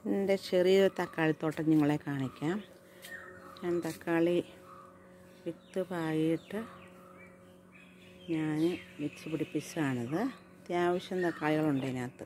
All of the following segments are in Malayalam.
എൻ്റെ ചെറിയൊരു തക്കാളിത്തോട്ടം നിങ്ങളെ കാണിക്കാം ഞാൻ തക്കാളി വിത്ത് പായിട്ട് ഞാൻ വെച്ച് പിടിപ്പിച്ചതാണിത് അത്യാവശ്യം തക്കാളികളുണ്ട് ഇതിനകത്ത്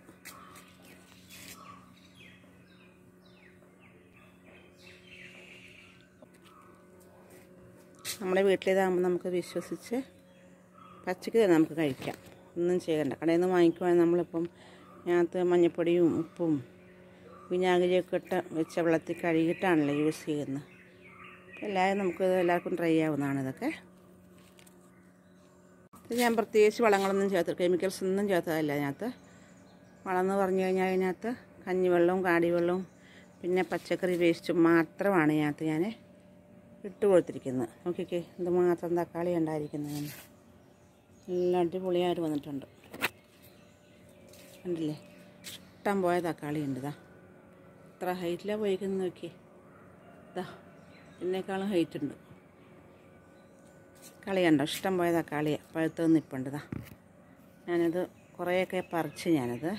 നമ്മുടെ വീട്ടിലേതാകുമ്പോൾ നമുക്ക് വിശ്വസിച്ച് പച്ചക്ക് തന്നെ നമുക്ക് കഴിക്കാം ഒന്നും ചെയ്യണ്ട കടയിൽ നിന്ന് വാങ്ങിക്കുവാണെങ്കിൽ നമ്മളിപ്പം ഇതിനകത്ത് മഞ്ഞൾപ്പൊടിയും ഉപ്പും വിനാഗിരിയൊക്കെ ഇട്ട് വെച്ച വെള്ളത്തിൽ കഴുകിയിട്ടാണല്ലോ യൂസ് ചെയ്യുന്നത് എല്ലാവരും നമുക്ക് എല്ലാവർക്കും ട്രൈ ചെയ്യാവുന്നതാണ് ഇതൊക്കെ ഇത് ഞാൻ പ്രത്യേകിച്ച് വളങ്ങളൊന്നും ചേർത്ത് കെമിക്കൽസ് ഒന്നും ചേർത്തതല്ല അതിനകത്ത് വളം എന്ന് പറഞ്ഞു കഴിഞ്ഞാൽ അതിനകത്ത് കഞ്ഞിവെള്ളവും കാടിവെള്ളവും പിന്നെ പച്ചക്കറി വേസ്റ്റും മാത്രമാണ് ഇതിനകത്ത് ഞാൻ ഇട്ട് കൊടുത്തിരിക്കുന്നത് നോക്കിക്കേ എന്തുമാത്രം തക്കാളി ഉണ്ടായിരിക്കുന്നത് നല്ല അടിപൊളിയായിട്ട് വന്നിട്ടുണ്ട് കണ്ടില്ലേ ഇഷ്ടം പോയ തക്കാളി ഉണ്ട് ഇതാ എത്ര ഹൈറ്റിലാണ് പോയിരിക്കുന്നത് നോക്കി ഇതാ എന്നെക്കാളും ഹൈറ്റ് ഉണ്ട് കളി കണ്ടോ ഇഷ്ടം പോയ തക്കാളി പഴുത്ത് നിൽപ്പുണ്ട് ഇതാ ഞാനത് കുറേയൊക്കെ പറിച്ച് ഞാനത്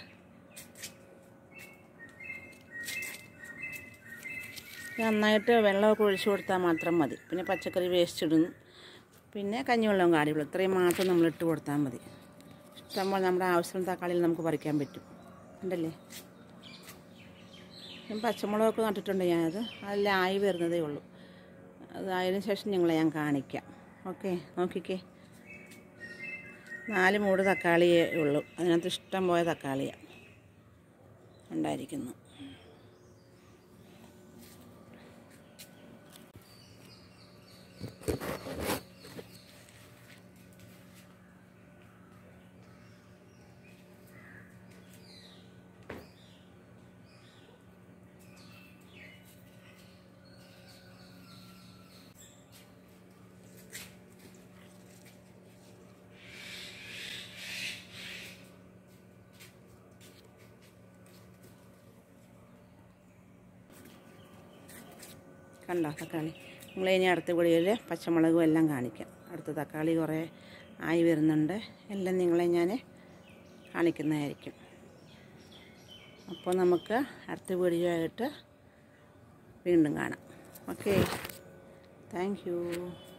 നന്നായിട്ട് വെള്ളമൊക്കെ ഒഴിച്ചു കൊടുത്താൽ മാത്രം മതി പിന്നെ പച്ചക്കറി വേസ്റ്റ് ഇടുന്നു പിന്നെ കഞ്ഞിവെള്ളവും കാടിവെള്ളം ഇത്രയും മാത്രം നമ്മൾ ഇട്ട് കൊടുത്താൽ മതി ഇഷ്ടംപോലെ നമ്മുടെ ആവശ്യമുള്ള തക്കാളിയിൽ നമുക്ക് പറിക്കാൻ പറ്റും ഉണ്ടല്ലേ ഞാൻ പച്ചമുളകൊക്കെ നട്ടിട്ടുണ്ട് ഞാനത് അതെല്ലാം ആയി വരുന്നതേ ഉള്ളൂ അതായതിനു ശേഷം നിങ്ങളെ ഞാൻ കാണിക്കാം ഓക്കെ നോക്കിക്കേ നാല് മൂട് തക്കാളിയേ ഉള്ളൂ അതിനകത്ത് ഇഷ്ടം പോയ തക്കാളിയാണ് ഉണ്ടായിരിക്കുന്നു കണ്ടോ തക്കാളി നമ്മൾ ഇനി അടുത്ത വീഡിയോയിൽ പച്ചമുളകും എല്ലാം കാണിക്കാം അടുത്ത തക്കാളി കുറേ ആയി വരുന്നുണ്ട് എല്ലാം നിങ്ങളെ ഞാൻ കാണിക്കുന്നതായിരിക്കും അപ്പോൾ നമുക്ക് അടുത്ത വീഡിയോ ആയിട്ട് വീണ്ടും കാണാം ഓക്കെ താങ്ക് യു